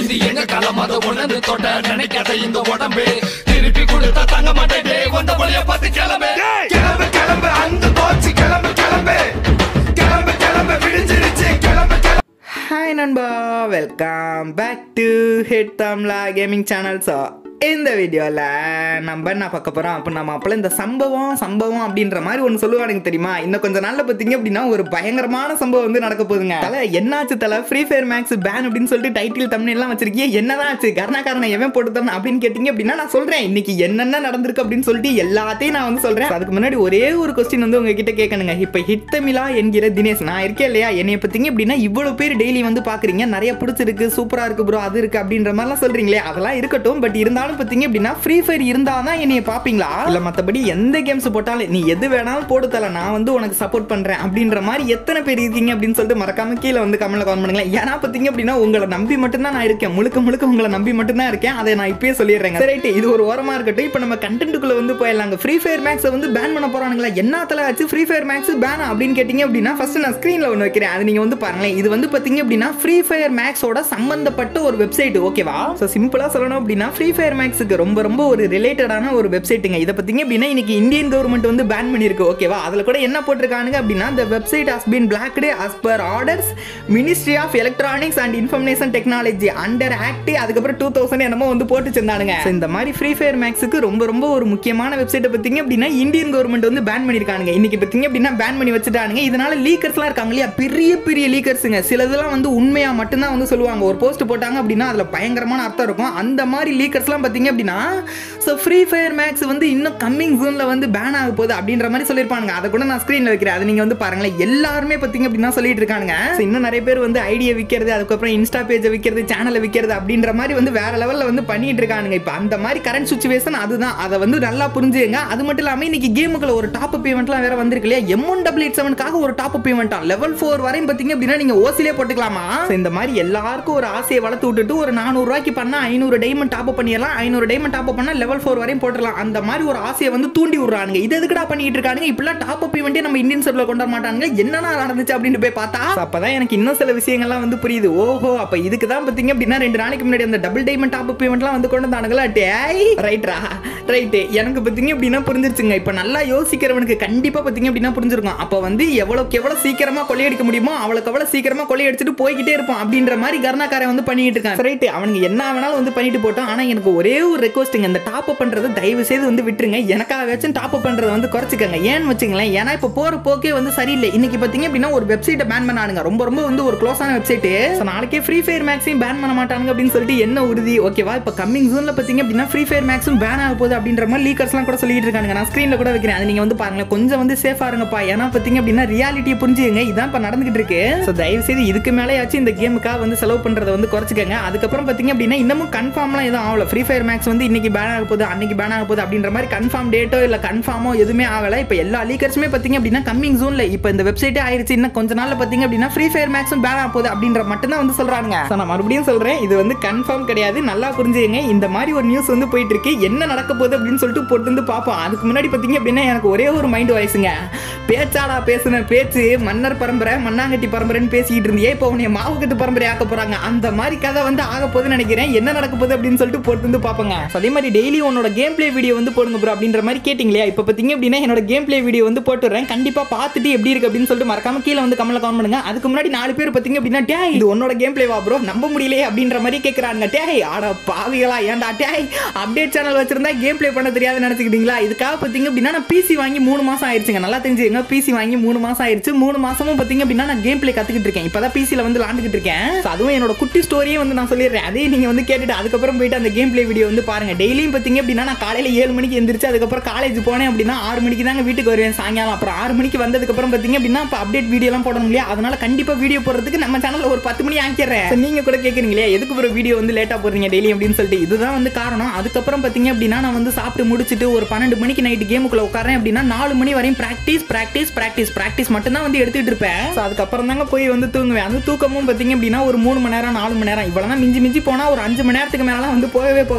இது எங்க களம் அதை உணர்ந்து தொட்ட நினைக்காத இந்த உடம்பு திருப்பி கொடுத்தா தங்க மாட்டேன் வந்த வழிய பார்த்து கிளம்பு கிளம்பு கிளம்பு அந்த போச்சு கிளம்பு கிளம்பு கிளம்பு கிளம்பு விடிஞ்சிருச்சு கிளம்பு கிளம்பு ஹாய் நண்பா welcome back to hit Tamizha gaming channel so இந்த வீடியோவில் நம்ம என்ன பார்க்க போகிறோம் அப்போ நம்ம அப்போல இந்த சம்பவம் சம்பவம் அப்படின்ற மாதிரி ஒன்று சொல்லுவானுங்க தெரியுமா இன்னும் கொஞ்சம் நாளில் பார்த்தீங்க அப்படின்னா ஒரு பயங்கரமான சம்பவம் வந்து நடக்க போகுதுங்க தலை என்னாச்சு தலை ஃப்ரீ ஃபயர் மேக்ஸ் பேன் அப்படின்னு சொல்லிட்டு டைட்டில் தமிழ் எல்லாம் வச்சிருக்கீங்க என்னதான் ஆச்சு கருணாகரனை எவன் போட்டு தரணும் அப்படின்னு கேட்டிங்க அப்படின்னா நான் சொல்கிறேன் இன்னைக்கு என்னென்ன நடந்திருக்கு அப்படின்னு சொல்லிட்டு எல்லாத்தையும் நான் வந்து சொல்கிறேன் அதுக்கு முன்னாடி ஒரே ஒரு கொஸ்டின் வந்து உங்ககிட்ட கேட்கணுங்க இப்போ ஹிட் தமிழா என்கிற தினேஷ் நான் இருக்கேன் இல்லையா என்னைய பார்த்தீங்க அப்படின்னா இவ்வளோ பேர் டெய்லி வந்து பார்க்குறீங்க நிறைய பிடிச்சிருக்கு சூப்பராக இருக்கு ப்ரோ அது இருக்கு அப்படின்ற மாதிரிலாம் சொல்கிறீங்களே அதெல்லாம் இருக்கட்டும் பட் இருந்தாலும் பார்த்தீங்க அப்படின்னா ஃப்ரீ ஃபயர் இருந்தால் தான் என்னைய பார்ப்பீங்களா இல்லை மற்றபடி எந்த கேம்ஸ் போட்டாலும் நீ எது வேணாலும் போடு தல நான் வந்து உனக்கு சப்போர்ட் பண்ணுறேன் அப்படின்ற மாதிரி எத்தனை பேர் இருக்கீங்க அப்படின்னு சொல்லிட்டு மறக்காம கீழே வந்து கமெண்ட்ல கமெண்ட் பண்ணுங்களேன் ஏன்னா பார்த்தீங்க அப்படின்னா உங்களை நம்பி மட்டும்தான் நான் இருக்கேன் முழுக்க முழுக்க உங்களை நம்பி மட்டும்தான் இருக்கேன் அதை நான் இப்பயே சொல்லிடுறேன் ரைட் இது ஒரு ஓரமாக இருக்கட்டும் இப்போ நம்ம கண்டென்ட்டுக்குள்ள வந்து போயிடலாங்க ஃப்ரீ ஃபயர் மேக்ஸை வந்து பேன் பண்ண போறானுங்களா என்ன தலை ஆச்சு ஃப்ரீ ஃபயர் மேக்ஸ் பேன் அப்படின்னு கேட்டிங்க அப்படின்னா ஃபர்ஸ்ட் நான் ஸ்க்ரீனில் ஒன்று வைக்கிறேன் அது நீங்கள் வந்து பாருங்களேன் இது வந்து பார்த்தீங்க அப்படின்னா ஃப்ரீ ஃபயர் மேக்ஸோட சம்பந்தப்பட்ட ஒரு வெப்சைட் ஓகேவா ஸோ சிம்பிளாக சொல்லணும் அப்படின்னா ஃப்ரீ ஃபயர் மேக்ஸுக்கு ரொம்ப ரொம்ப ஒரு ரிலேட்டடான ஒரு வெப்சைட்டுங்க இதை பார்த்தீங்க அப்படின்னா இன்னைக்கு இந்தியன் கவர்மெண்ட் வந்து பேன் பண்ணியிருக்கு ஓகேவா அதில் கூட என்ன போட்டிருக்கானுங்க அப்படின்னா the website has been blacked as per orders ministry of electronics and information technology under act அதுக்கப்புறம் டூ தௌசண்ட் என்னமோ வந்து போட்டு வச்சிருந்தானுங்க So, இந்த மாதிரி ஃப்ரீ ஃபயர் மேக்ஸுக்கு ரொம்ப ரொம்ப ஒரு முக்கியமான வெப்சைட்டை பார்த்தீங்க அப்படின்னா இந்தியன் கவர்மெண்ட் வந்து பேன் பண்ணியிருக்காங்க இன்னைக்கு பார்த்தீங்க அப்படின்னா பேன் பண்ணி வச்சுட்டானுங்க இதனால லீக்கர்ஸ்லாம் இருக்காங்க இல்லையா பெரிய பெரிய லீக்கர்ஸுங்க சிலதெல்லாம் வந்து உண்மையாக மட்டும்தான் வந்து சொல்லுவாங்க ஒரு போஸ்ட் போட்டாங்க அப்படின்னா அதில் பயங்கரமான அர்த்தம் இருக்கும் அந்த மாதிரி லீக்கர்ஸ்லாம் பார்த்தீங்க அப்படின்னா ஸோ ஃப்ரீ ஃபயர் மேக்ஸ் வந்து இன்னும் கம்மிங் ஜூனில் வந்து பேன் ஆக போகுது அப்படின்ற மாதிரி சொல்லியிருப்பாங்க அதை கூட நான் ஸ்க்ரீனில் வைக்கிறேன் அதை நீங்கள் வந்து பாருங்களேன் எல்லாருமே பார்த்தீங்க அப்படின்னா சொல்லிட்டு இருக்காங்க So, இன்னும் நிறைய பேர் வந்து ஐடியா விற்கிறது அதுக்கப்புறம் இன்ஸ்டா பேஜை விற்கிறது சேனலை விற்கிறது அப்படின்ற மாதிரி வந்து வேற லெவலில் வந்து பண்ணிட்டு இருக்கானுங்க இப்போ அந்த மாதிரி கரண்ட் சுச்சுவேஷன் அதுதான் அதை வந்து நல்லா புரிஞ்சுங்க அது மட்டும் இல்லாமல் இன்னைக்கு கேமுக்குள்ள ஒரு டாப் அப் ஈவெண்ட்லாம் வேற வந்திருக்கு இல்லையா எம் ஒன் டபுள் எயிட் செவனுக்காக ஒரு டாப் அப் ஈவெண்ட்டா லெவல் ஃபோர் வரையும் பார்த்தீங்க அப்படின்னா நீங்கள் ஓசிலே போட்டுக்கலாமா So, இந்த மாதிரி எல்லாருக்கும் ஒரு ஆசையை வளர்த்து விட்டுட்டு ஒரு நானூறு ரூபாய்க்கு பண்ணா ஐநூறு டைமண்ட் டாப் பண்ணிடலாம் ஐநூறு டைமண்ட் டாப் பண்ணா லெவல் ஃபோர் வரையும் போட்டுடலாம் அந்த மாதிரி ஒரு ஆசையை வந்து தூண்டி விடுறானுங்க இது எதுக்குடா பண்ணிட்டு இருக்கானுங்க இப்படிலாம் டாப் அப் ஈவெண்ட்டே நம்ம இந்தியன் சர்வில் கொண்டு வர மாட்டாங்க என்னென்ன நடந்துச்சு அப்படின்னு போய் பார்த்தா அப்பதான் எனக்கு இன்னும் சில விஷயங்கள்லாம் வந்து புரியுது ஓஹோ அப்ப இதுக்கு தான் பார்த்தீங்க அப்படின்னா ரெண்டு நாளைக்கு முன்னாடி அந்த டபுள் டைமண்ட் டாப் அப் ஈவெண்ட்லாம் வந்து கொண்டு வந்தானுங்களா டேய் ரைட்ரா ரைட்டு எனக்கு பார்த்தீங்க அப்படின்னா புரிஞ்சிருச்சுங்க இப்போ நல்லா யோசிக்கிறவனுக்கு கண்டிப்பாக பார்த்தீங்க அப்படின்னா புரிஞ்சிருக்கும் அப்போ வந்து எவ்வளோக்கு எவ்வளோ சீக்கிரமாக கொள்ளையடிக்க முடியுமோ அவ்வளோக்கு எவ்வளோ சீக்கிரமாக கொள்ளையடிச்சிட்டு போய்கிட்டே இருப்பான் அப்படின்ற மாதிரி கர்ணாக்காரன் வந்து பண்ணிட்டு இருக்கான் ரைட்டு அவனுக்கு என்ன வேணாலும் வந்து பண்ணிட்டு போட்டோம் ஆனால் எனக்கு ஒரே ஒரு ரெக்வஸ்ட்டுங்க இந்த டாப் அப் பண்ணுறது தயவு செய்து வந்து விட்டுருங்க எனக்காகச்சும் டாப் அப் பண்ணுறதை வந்து குறைச்சிக்கங்க ஏன்னு வச்சுங்களேன் ஏன்னா இப்போ போகிற போக்கே வந்து சரியில்லை இன்னைக்கு பார்த்தீங்க அப்படின்னா ஒரு வெப்சைட்டை பேன் பண்ணானுங்க ரொம்ப ரொம்ப வந்து ஒரு க்ளோஸான வெப்சைட்டு ஸோ நாளைக்கே ஃப்ரீ ஃபயர் மேக்ஸையும் பேன் பண்ண மாட்டாங்க அப்படின்னு சொல்லிட்டு என்ன உறுதி ஓகேவா இப்போ கம்மிங் ஜூனில் பார்த்தீங்க அப்படின்னா ஃப்ரீ ஃபயர் மேக்ஸும் பேன் ஆக போகுது அப்படின்ற மாதிரி லீக்கர்ஸ்லாம் கூட சொல்லிட்டு இருக்காங்க நான் ஸ்க்ரீனில் கூட வைக்கிறேன் அது நீங்கள் வந்து பாருங்களேன் கொஞ்சம் வந்து சேஃபாக இருங்கப்பா ஏன்னா பார்த்தீங்க அப்படின்னா ரியாலிட்டியை புரிஞ்சுங்க இதான் இப்போ நடந்துகிட்டு இருக்கு ஸோ தயவு செய்து இதுக்கு மேலேயாச்சும் இந்த கேமுக்காக வந்து செலவு பண்ணுறதை வந்து குறைச்சிக்கங்க அதுக்கப்புறம் பார்த்தீங்க அப்படின்னா இன்னமும் கன்ஃபார்ம்லாம் எதுவும் ஆகல ஃப்ரீ ஃபயர் மேக்ஸ் வந்து இன்னைக்கு பேன் ஆக போகுது அன்னைக்கு பேன் ஆக போகுது அப்படின்ற மாதிரி கன்ஃபார்ம் டேட்டோ இல்லை கன்ஃபார்மோ எதுவுமே ஆகலை இப்போ எல்லா லீக்கர்ஸுமே பார்த்தீங்க அப்படின்னா கம்மிங் ஜூனில் இப்போ இந்த வெப்சைட்டே ஆயிருச்சு இன்னும் கொஞ்ச நாள்ல பார்த்தீங்க அப்படின்னா ஃப்ரீ ஃபயர் மேக்ஸும் பேன் ஆக போகுது அப்படின்ற மட்டும்தான் வந்து சொல்றாங்க ஸோ நான் மறுபடியும் சொல்றேன் இது வந்து கன்ஃபார்ம் கிடையாது நல்லா புரிஞ்சுங்க இந்த மாதிரி ஒரு நியூஸ் வந்து போயிட்டு இருக்கு என்ன நடக்க போகுது அப்படின்னு சொல்லிட்டு போட்டு வந்து பார்ப்போம் அதுக்கு முன்னாடி பார்த்தீங்க அப்படின்னா எனக்கு ஒரே ஒரு மைண்ட் வாய்ஸுங்க பேச்சாடா பேசுன பேச்சு மன்னர் பரம்பரை மண்ணாங்கட்டி பரம்பரைன்னு பேசிக்கிட்டு இருந்தியே இப்போ உன்னை மாவுக்கட்டு பரம்பரை ஆக்க போறாங்க அந்த மாதிரி கதை வந்து ஆக போகுதுன்னு நினைக்கிறேன் என்ன நடக்க போகுது அப்படின்னு சொல்லிட்டு போட்டு வந்து பார்ப்போங்க So, அதே மாதிரி டெய்லி உன்னோட கேம் பிளே வீடியோ வந்து போடுங்க ப்ரோ அப்படின்ற மாதிரி கேட்டிங்களே இப்போ பார்த்தீங்க அப்படின்னா என்னோட கேம் பிளே வீடியோ வந்து போட்டுறேன் கண்டிப்பா பார்த்துட்டு எப்படி இருக்கு அப்படின்னு சொல்லிட்டு மறக்காம கீழே வந்து கமெண்ட்ல கமெண்ட் பண்ணுங்க அதுக்கு முன்னாடி நாலு பேர் பார்த்தீங்க அப்படின்னா டே இது உன்னோட கேம் பிளேவா ப்ரோ நம்ப முடியலையே அப்படின்ற மாதிரி கேட்குறாங்க டேய் ஆட பாவிகளா ஏன்டா டேய் அப்டேட் சேனல் வச்சிருந்தா கேம் ப்ளே பண்ண தெரியாது நினைச்சுக்கிட்டீங்களா இதுக்காக பார்த்தீங்க அப்படின்னா நான் பிசி வாங்கி மூணு மாசம் ஆயிருச்சுங்க நல்லா தெரிஞ்சுங்க பிசி வாங்கி மூணு மாசம் ஆயிருச்சு மூணு மாசமும் பார்த்தீங்க அப்படின்னா நான் கேம் பிளே கத்துக்கிட்டு இருக்கேன் இப்பதான் பிசியில் வந்து விளாண்டுக்கிட்டு இருக்கேன் So, அதுவும் என்னோட குட்டி ஸ்டோரியே வந்து நான் சொல்லிடுறேன் அதே நீங்க வந்து கேட்டுட்டு அதுக்கப்புறம் போயிட்டு அந்த கேம் பிளே வீடியோ வந்து பாருங்க டெய்லியும் பார்த்தீங்க அப்படின்னா நான் காலையில ஏழு மணிக்கு எந்திரிச்சு அதுக்கப்புறம் காலேஜ் போனேன் அப்படின்னா ஆறு மணிக்கு தாங்க வீட்டுக்கு வருவேன் சாயங்காலம் அப்புறம் ஆறு மணிக்கு வந்ததுக்கப்புறம் பார்த்தீங்க அப்படின்னா இப்போ அப்டேட் வீடியோலாம் போடணும் இல்லையா அதனால கண்டிப்பா வீடியோ போடுறதுக்கு நம்ம சேனல்ல ஒரு பத்து மணி ஆக்கிடுறேன் So, நீங்க கூட கேட்குறீங்களே எதுக்கு ஒரு வீடியோ வந்து லேட்டா போடுறீங்க டெய்லி அப்படின்னு சொல்லிட்டு இதுதான் வந்து காரணம் அதுக்கப்புறம் பார்த்தீங்க அப்படின்னா நான் வந்து சாப்பிட்டு முடிச்சுட்டு ஒரு பன்னெண்டு மணிக்கு நைட்டு கேமுக்குள்ள உட்காரேன் அப்படின்னா நாலு மணி வரையும் ப்ராக்டிஸ் ப்ராக்டிஸ் ப்ராக்டிஸ் ப்ராக்டிஸ் மட்டும் தான் வந்து எடுத்துட்டு இருப்பேன் So, அதுக்கப்புறம் தாங்க போய் வந்து தூங்குவேன் அந்த தூக்கமும் பார்த்தீங்க அப்படின்னா ஒரு மூணு மணி நேரம் நாலு மணி நேரம் இவ்வளோ மிஞ்சி மிஞ்சி போனால் ஒரு அஞ்சு மணி நேரத்துக்கு மேலாம் வந்து போகவே போகாது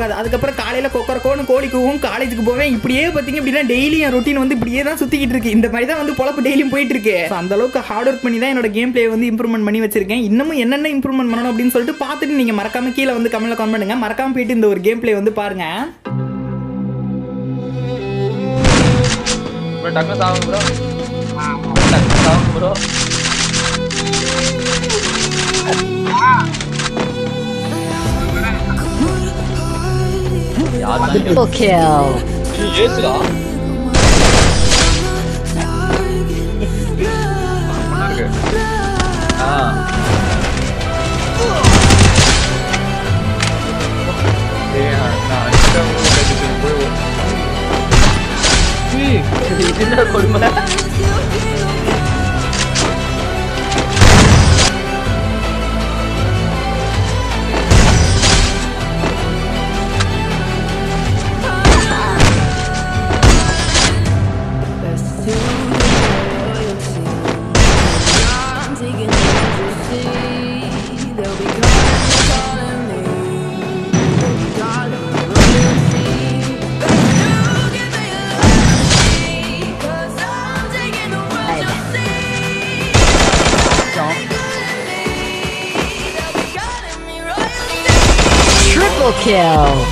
போகாது அதுக்கப்புறம் காலையில் கொக்கரக்கோன்னு கோழி கூவும் காலேஜுக்கு போவேன் இப்படியே பார்த்தீங்க அப்படின்னா டெய்லி என் ரொட்டீன் வந்து இப்படியே தான் சுற்றிக்கிட்டு இருக்கு இந்த மாதிரி தான் வந்து பொழப்பு டெய்லியும் போயிட்டு இருக்கு So, அந்த அளவுக்கு ஹார்ட் ஒர்க் பண்ணி தான் என்னோட கேம் பிளே வந்து இம்ப்ரூவ்மெண்ட் பண்ணி வச்சிருக்கேன் இன்னமும் என்னென்ன இம்ப்ரூவ்மெண்ட் பண்ணணும் அப்படின்னு சொல்லிட்டு பார்த்துட்டு நீங்கள் மறக்காம கீழே வந்து கமெண்ட்ல கமெண்ட் பண்ணுங்க மறக்காம போயிட்டு இந்த ஒரு கேம் பிளே வந்து பாருங்க ப்ரோ டக்கு சாவுங்க ப்ரோ டக்கு சாவுங்க ப்ரோ Triple kill. ஏசுடா ஆ ஏய் நான் அடிச்சா உங்களுக்கு அடிச்சு போய் இது என்ன கொடுமை Triple kill.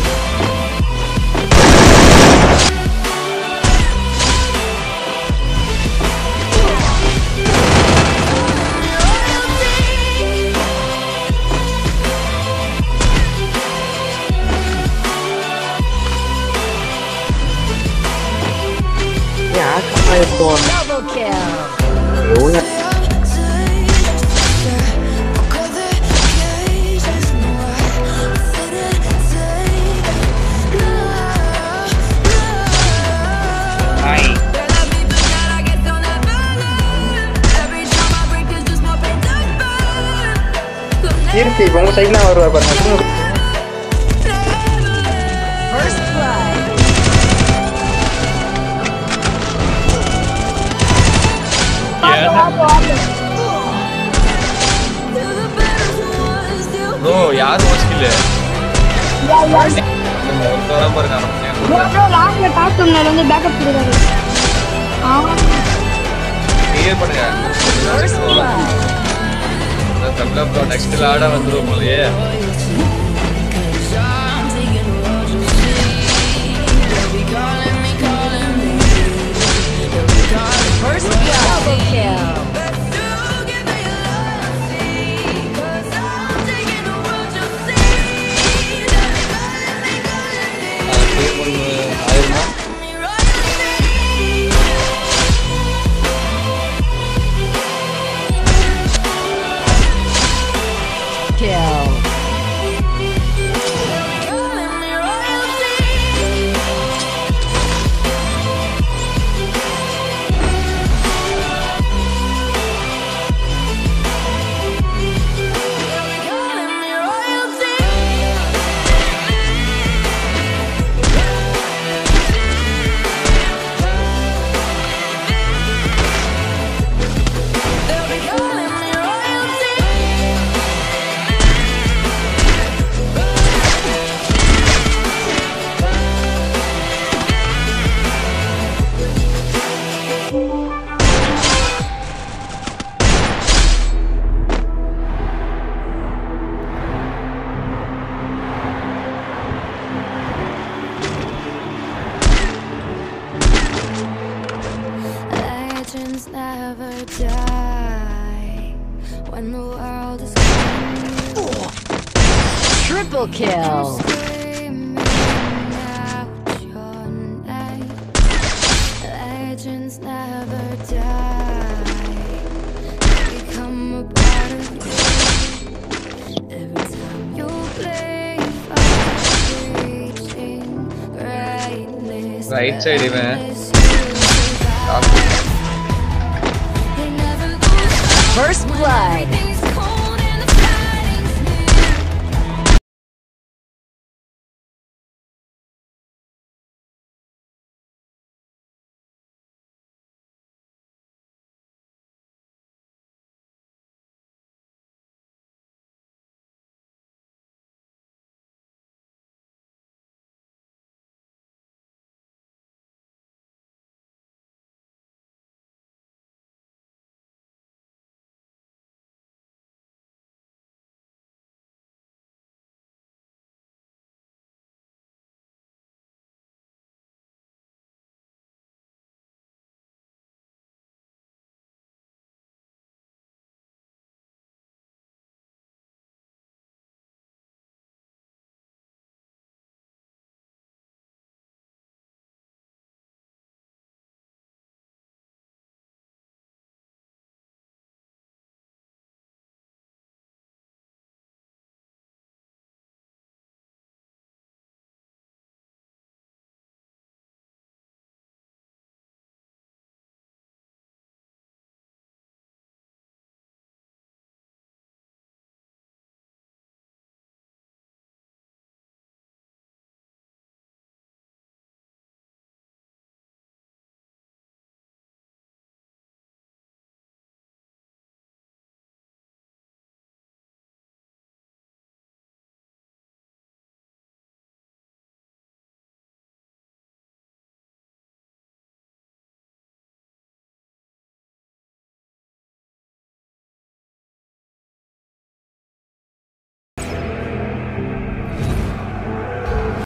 Double kill. கீர்த்தி இப்போ உங்க சைட்லாம் வருவா பாருங்க திரும்ப First blood. ப்ரோ யாரும் ஓஸ்கில்ல ஒருத்தர பாருங்க லாஸ்ட்ல டாப் டவுன்ல வந்து பேக்கப் கொடுக்குறாரு கிளியர் பண்ணுங்க தமிழா ப்ரோ நெக்ஸ்ட் ஆட வந்துரும் போலயே First blood. Double kill. Clear பண்ணு ஆயிருமா Kill. Legends never die when the world is calling Triple kill. screaming out your name. Legends never die. They become a part of you. Every time you play, I'm reaching greatness. Right side even. They never lose First blood.